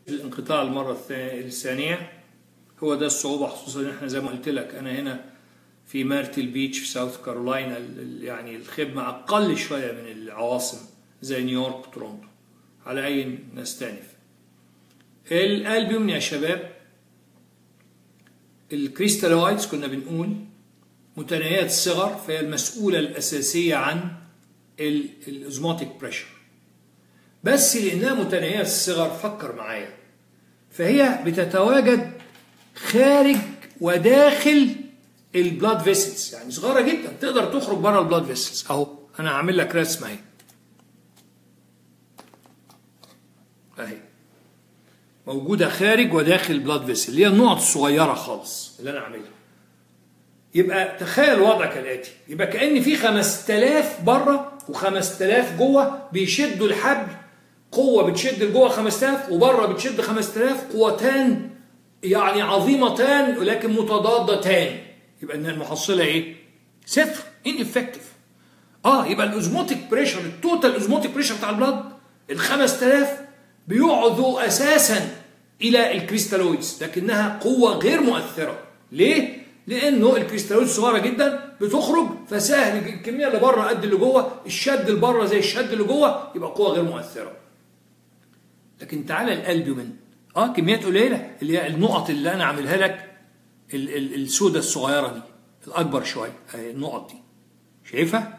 الانقطاع المرة الثانية هو ده الصعوبة خصوصا ان احنا زي ما قلت لك انا هنا في مارتل بيتش في ساوث كارولاينا يعني الخدمة اقل شوية من العواصم زي نيويورك وتورونتو على اي نستأنف الالبوم يا شباب الكريستالويدز كنا بنقول متناهيات الصغر فهي المسؤولة الأساسية عن الأزماتيك بريشر بس لأنها متناهيات الصغر فكر معايا فهي بتتواجد خارج وداخل البلاد فيسلز يعني صغيرة جدا تقدر تخرج بره البلاد فيسلز أهو أنا هعمل لك رسمة أهي أهي موجودة خارج وداخل البلاد فيسل اللي هي النقط الصغيرة خالص اللي أنا عاملها يبقى تخيل وضع كالآتي يبقى كأن في 5000 بره و5000 جوه بيشدوا الحبل قوة بتشد لجوه 5000 وبره بتشد 5000 قوتان يعني عظيمتان ولكن متضادتان يبقى ان المحصلة ايه؟ صفر ان افكتيف اه يبقى الاوزموتيك بريشر التوتال اوزموتيك بريشر بتاع البلد ال 5000 بيقعدوا اساسا الى الكريستالويدز لكنها قوة غير مؤثرة ليه؟ لانه الكريستالويد صغيره جدا بتخرج فسهل الكميه اللي بره قد اللي جوه الشد اللي بره زي الشد اللي جوه يبقى قوه غير مؤثره لكن تعالى الالبومين اه كميات قليله اللي هي النقط اللي انا عاملها لك السوداء الصغيره دي الاكبر شويه اهي النقط دي شايفها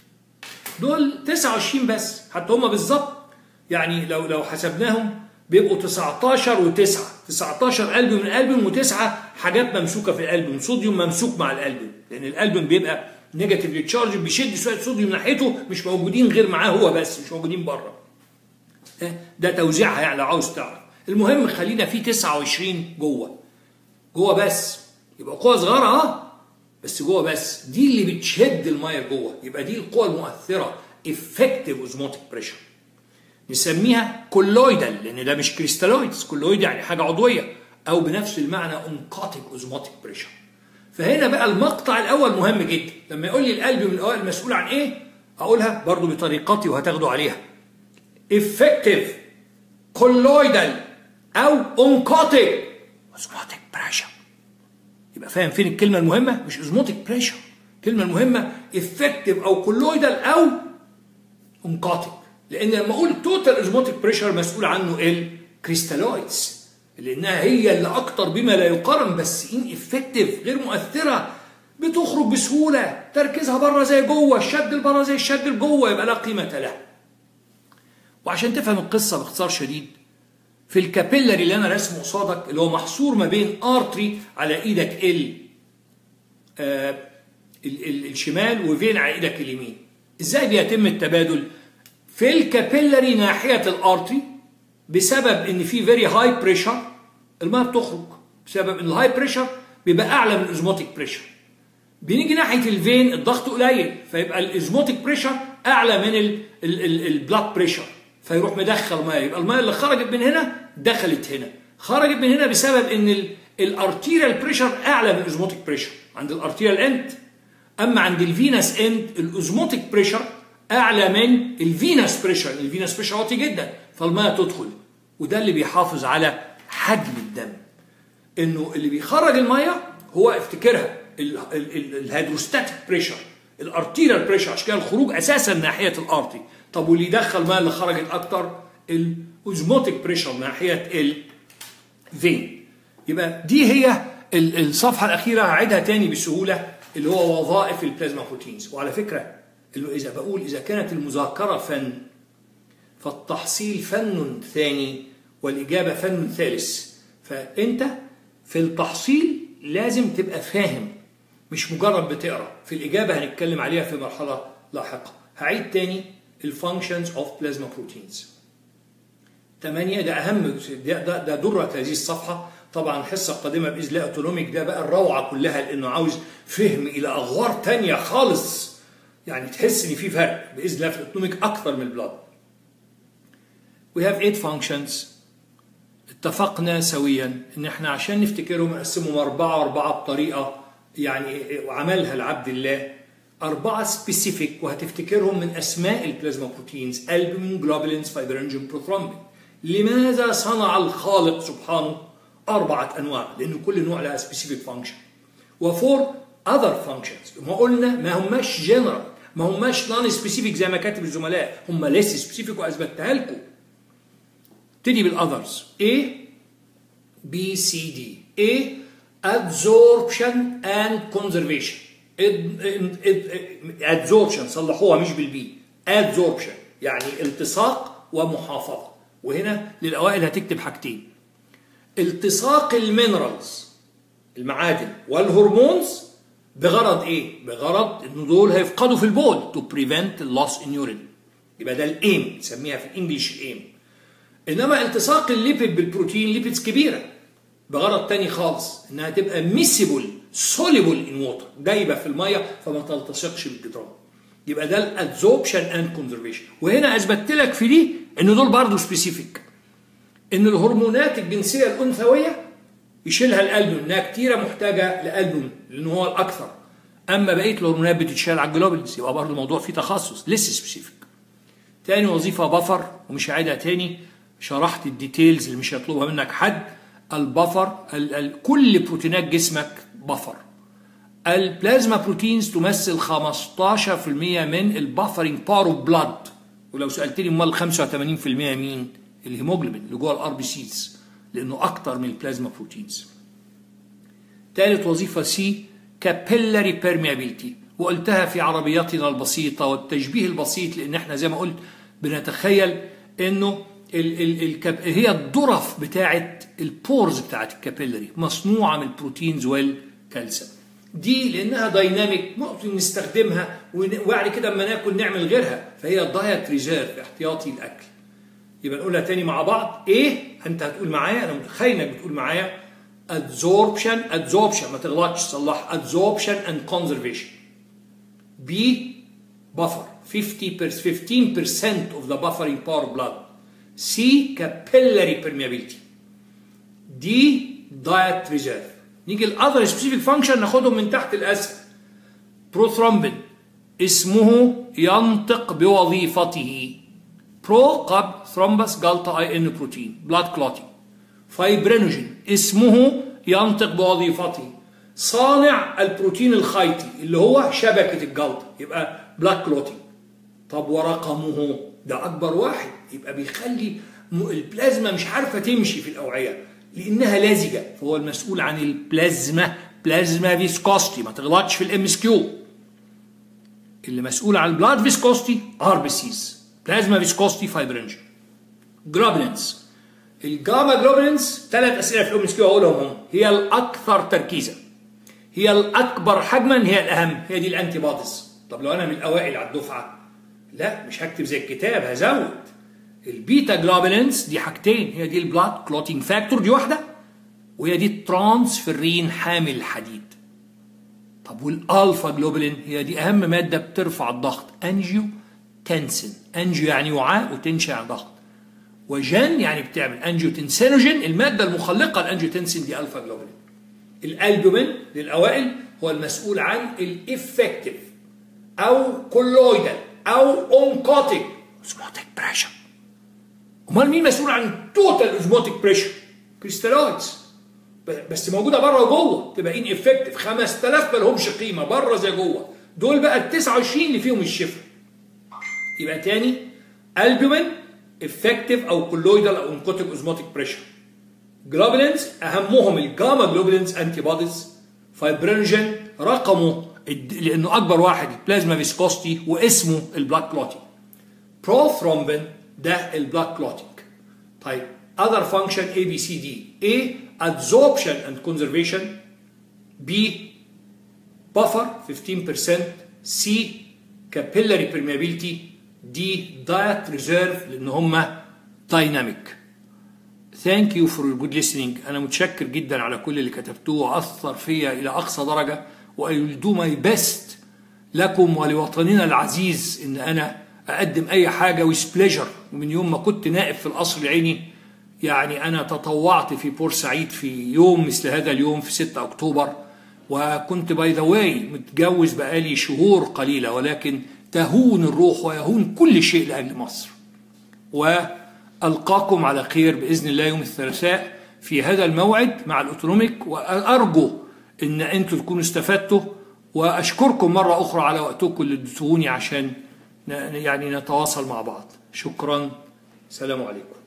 دول 29 بس حتى هم بالظبط يعني لو لو حسبناهم بيبقوا 19 و9 19 قلب من قلب وتسعه حاجات ممسوكه في القلب صوديوم ممسوك مع القلب لان القلب بيبقى نيجاتيفلي تشارج بيشد شويه صوديوم ناحيته مش موجودين غير معاه هو بس مش موجودين بره ده توزيعها يعني لو عاوز تعرف المهم خلينا في 29 جوه جوه بس يبقى قوه صغيره اه بس جوه بس دي اللي بتشد الميه جوه يبقى دي القوه المؤثره افكتيف اوزموتيك بريشر نسميها كولويدال لان ده مش كريستالويدز كولويد يعني حاجه عضويه او بنفس المعنى انقاطك اوزموتيك بريشر فهنا بقى المقطع الاول مهم جدا لما يقول لي القلب من الاوائل المسؤول عن ايه اقولها برضو بطريقتي وهتاخدوا عليها effective colloidal او oncotic اوزموتيك بريشر يبقى فاهم فين الكلمه المهمه مش اوزموتيك بريشر الكلمه المهمه effective او كولويدال او oncotic لان لما اقول توتال اوزموتيك بريشر مسؤول عنه الكريستالويدز لانها هي اللي اكتر بما لا يقارن بس ان افكتيف غير مؤثره بتخرج بسهوله تركيزها بره زي جوه الشد اللي بره زي الشد اللي جوه يبقى لا قيمه لها وعشان تفهم القصه باختصار شديد في الكابيلري اللي انا راسمه قصادك اللي هو محصور ما بين ارتري على ايدك ال آه ال ال الشمال وفين على ايدك اليمين ازاي بيتم التبادل في الكابيلري ناحيه الارتري بسبب ان في فيري هاي بريشر الماء بتخرج بسبب ان الهاي بريشر بيبقى اعلى من الاوزموتيك بريشر بنيجي ناحيه الفين الضغط قليل فيبقى الاوزموتيك بريشر اعلى من البلاد بريشر فيروح مدخل ميه يبقى الميه اللي خرجت من هنا دخلت هنا خرجت من هنا بسبب ان الارتيريال بريشر اعلى من الاوزموتيك بريشر عند الارتيريال اند اما عند الفينس اند الاوزموتيك بريشر اعلى من الفينس بريشر الفينس بريشر واطي جدا فالميه تدخل وده اللي بيحافظ على حجم الدم انه اللي بيخرج الميه هو افتكرها الهيدروستاتيك بريشر الارتيريال بريشر عشان كده الخروج اساسا ناحيه الارتي طب واللي يدخل الميه اللي خرجت اكتر الاوزموتيك بريشر ناحيه الفين يبقى دي هي الصفحه الاخيره هعيدها تاني بسهوله اللي هو وظائف البلازما بروتينز وعلى فكره اللي اذا بقول اذا كانت المذاكره فن فالتحصيل فن ثاني والإجابة فن ثالث فأنت في التحصيل لازم تبقى فاهم مش مجرد بتقرا في الإجابة هنتكلم عليها في مرحلة لاحقة هعيد تاني الفانكشنز اوف بلازما بروتينز ثمانية ده أهم ده, ده, ده درة هذه الصفحة طبعا الحصة القادمة بإذن الله أوتونوميك ده بقى الروعة كلها لأنه عاوز فهم إلى أغوار تانية خالص يعني تحس إن في فرق بإذن الله في الأوتونوميك أكثر من البلاد we have eight functions اتفقنا سويا ان احنا عشان نفتكرهم نقسمهم أربعة وأربعة بطريقة يعني عملها العبد الله أربعة سبيسيفيك وهتفتكرهم من أسماء البلازما بروتينز ألبومين جلوبولينز فايبرينجين بروثرومبين لماذا صنع الخالق سبحانه أربعة أنواع لأن كل نوع لها specific function وفور other functions ما قلنا ما هماش general ما هماش non specific زي ما كاتب الزملاء هم less specific وأثبتها لكم ابتدي بالاذرز A B C D A absorption and conservation adsorption صلحوها مش بالبي adsorption يعني التصاق ومحافظة وهنا للأوائل هتكتب حاجتين التصاق المينرالز المعادن والهرمونز بغرض ايه؟ بغرض ان دول هيفقدوا في البول to prevent loss in urine يبقى ده الايم نسميها في الانجليش الايم انما التصاق الليبيد بالبروتين ليبيدز كبيره بغرض تاني خالص انها تبقى ميسيبل سوليبل ان ووتر دايبه في الميه فما تلتصقش بالجدران يبقى ده الادزوبشن اند كونزرفيشن وهنا اثبتت لك في دي ان دول برضه سبيسيفيك ان الهرمونات الجنسيه الانثويه يشيلها الالبوم انها كتيره محتاجه لالبوم لان هو الاكثر اما بقيه الهرمونات بتتشال على الجلوبلز يبقى برضه الموضوع فيه تخصص لسه سبيسيفيك تاني وظيفه بفر ومش هعيدها تاني شرحت الديتيلز اللي مش هيطلبها منك حد البفر ال ال كل بروتينات جسمك بفر البلازما بروتينز تمثل 15% من البفرنج باور اوف بلاد ولو سالتني امال 85% مين الهيموجلوبين اللي جوه الار بي سيز لانه اكتر من البلازما بروتينز ثالث وظيفه سي كابيلاري بيرميابيلتي وقلتها في عربياتنا البسيطه والتشبيه البسيط لان احنا زي ما قلت بنتخيل انه ال ال الكاب هي الظرف بتاعه البورز بتاعه الكابيلاري مصنوعه من البروتينز والكالسيوم دي لانها دايناميك ممكن نستخدمها وبعد كده اما ناكل نعمل غيرها فهي دايت ريزيرف احتياطي الاكل يبقى نقولها تاني مع بعض ايه انت هتقول معايا انا متخيل انك بتقول معايا adsorption adsorption ما تغلطش صلح adsorption and conservation B buffer 50 15% of the buffering power of blood C capillary permeability D diet reserve نيجي الاذر سبيسيفيك فانكشن ناخدهم من تحت الاسفل بروثرومبين اسمه ينطق بوظيفته برو قبل ثرومبس جلطة اي ان بروتين بلاد كلوتينج فايبرينوجين اسمه ينطق بوظيفته صانع البروتين الخيطي اللي هو شبكة الجلطة يبقى بلاد كلوتينج طب ورقمه ده أكبر واحد يبقى بيخلي البلازما مش عارفة تمشي في الأوعية لأنها لازجة فهو المسؤول عن البلازما بلازما فيسكوستي ما تغلطش في الام اس كيو اللي مسؤول عن البلاد فيسكوستي ار بي سيز بلازما فيسكوستي فايبرينجين جلوبولينز الجاما جلوبولينز ثلاث اسئله في الام اس كيو هقولهم هم هي الاكثر تركيزا هي الاكبر حجما هي الاهم هي دي الانتي بوديز طب لو انا من الاوائل على الدفعه لا مش هكتب زي الكتاب هزود البيتا جلوبولينز دي حاجتين هي دي البلاد كلوتينج فاكتور دي واحده وهي دي الترانسفيرين حامل الحديد طب والالفا جلوبولين هي دي اهم ماده بترفع الضغط انجيو تنسن انجيو يعني وعاء وتنشا يعني ضغط وجن يعني بتعمل انجيوتنسينوجين الماده المخلقه الانجيوتنسين دي الفا جلوبولين الالبومين للاوائل هو المسؤول عن الافكتيف او كولويدال او اونكوتيك اوزموتيك بريشر امال مين مسؤول عن توتال اوزموتيك بريشر كريستالويدز بس موجوده بره وجوه تبقى ان افكتيف 5000 ما لهمش قيمه بره زي جوه دول بقى ال 29 اللي فيهم الشفا يبقى تاني البومين افكتيف او كولويدال او انكوتيك اوزموتيك بريشر جلوبولينز اهمهم الجاما جلوبولينز انتي بوديز فايبرينجين رقمه لانه اكبر واحد البلازما فيسكوستي واسمه البلاك كلوتينج بروثرومبين ده البلاك كلوتينج طيب other function A B C D A adsorption and conservation B buffer 15% C capillary permeability D diet reserve لان هم dynamic thank you for your good listening انا متشكر جدا على كل اللي كتبتوه واثر فيا الى اقصى درجه و I will do my best لكم ولوطننا العزيز ان انا اقدم اي حاجه with pleasure ومن يوم ما كنت نائب في القصر العيني يعني أنا تطوعت في بورسعيد في يوم مثل هذا اليوم في 6 أكتوبر وكنت باي ذا واي متجوز بقالي شهور قليلة ولكن تهون الروح ويهون كل شيء لأجل مصر ألقاكم على خير بإذن الله يوم الثلاثاء في هذا الموعد مع الأوتونوميك وأرجو إن أنتم تكونوا استفدتوا وأشكركم مرة أخرى على وقتكم اللي اديتوني عشان يعني نتواصل مع بعض شكرا سلام عليكم